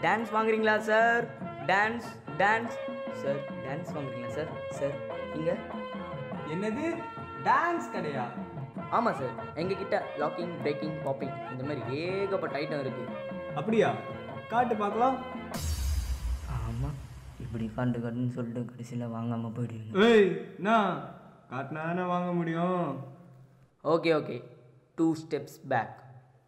Dance வாங்குறீங்களா sir dance dance sir dance வாங்குறீங்களா sir sir இங்கே என்னது டான்ஸ் கடையா ஆமாம் சார் எங்ககிட்ட லாக்கிங் பிரேக்கிங் பாப்பிங் இந்த மாதிரி ஏகப்பட்ட ஐட்டம் இருக்குது அப்படியா காட்டு பார்க்கலாம் ஆமாம் இப்படி காண்டு காட்டுன்னு சொல்லிட்டு கடைசியில் வாங்காமல் போயிடுவீங்க ஏய் நான் காட்டினா தானே வாங்க முடியும் okay okay two steps back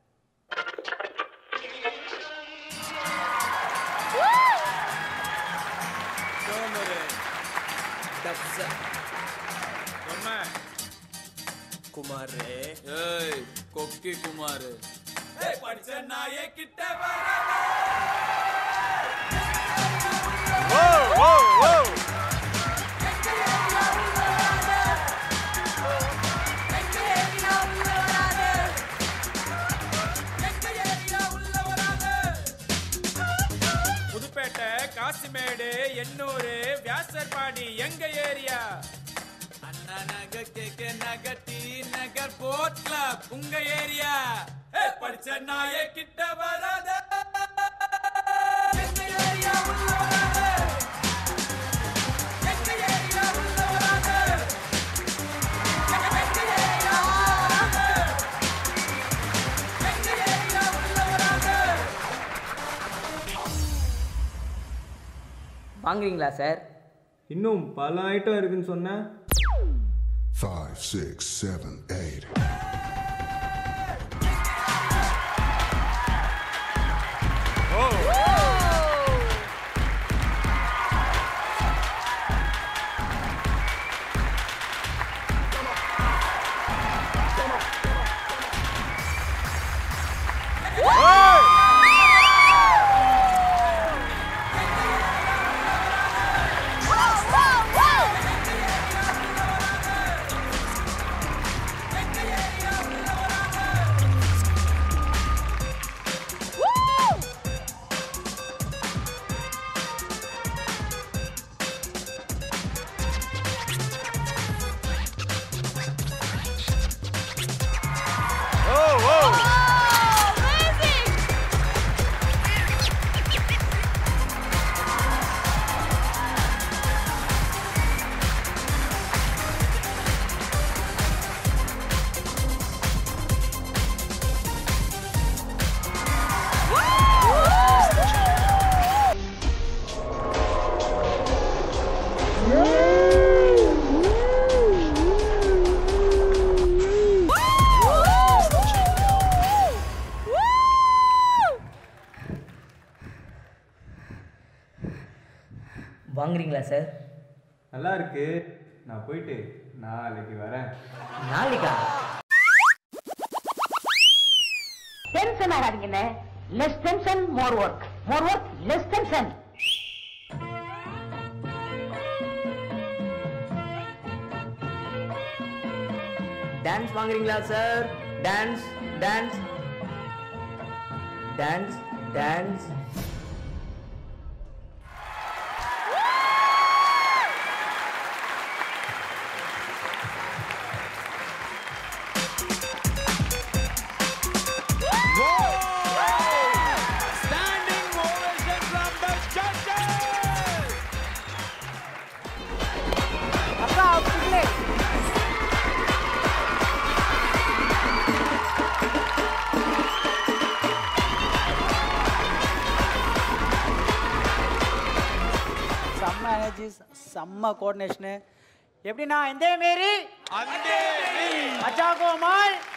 Kumar ஏய் கொக்கி குமார் படிச்ச நாயே கிட்ட புதுப்பேட்டை காசிமேடு எண்ணூரு வியாசர்பாடி எங்க ஏரியா அண்ணா நகை கேக்க நகட்டி நகர் போட் கிளப் உங்க ஏரியா படிச்ச நாயே கிட்ட வராத எங்க ஏரியா உள்ள வராத. எங்க ஏரியா உள்ள வராத. எங்க ஏரியா உள்ள வராத. எங்க ஏரியா உள்ள வராத. வாங்குறீங்களா சார் இன்னும் பல ஐட்டம் இருக்குன்னு சொன்னேன் Five, six, seven, eight. வாங்குறீங்களா சார் நல்லா இருக்கு நான் போயிட்டு நாளைக்கு வரேன் நாளைக்கா டென்ஷன் ஆகாதீங்கண்ணே less tension more work more work less tension dance வாங்குறீங்களா sir dance dance dance dance Standing ovation from the judges. செம்ம எனர்ஜி செம்ம கோஆர்டினேஷனு எப்படின்னா இந்த மாரி அந்தே மச்சா கோமால்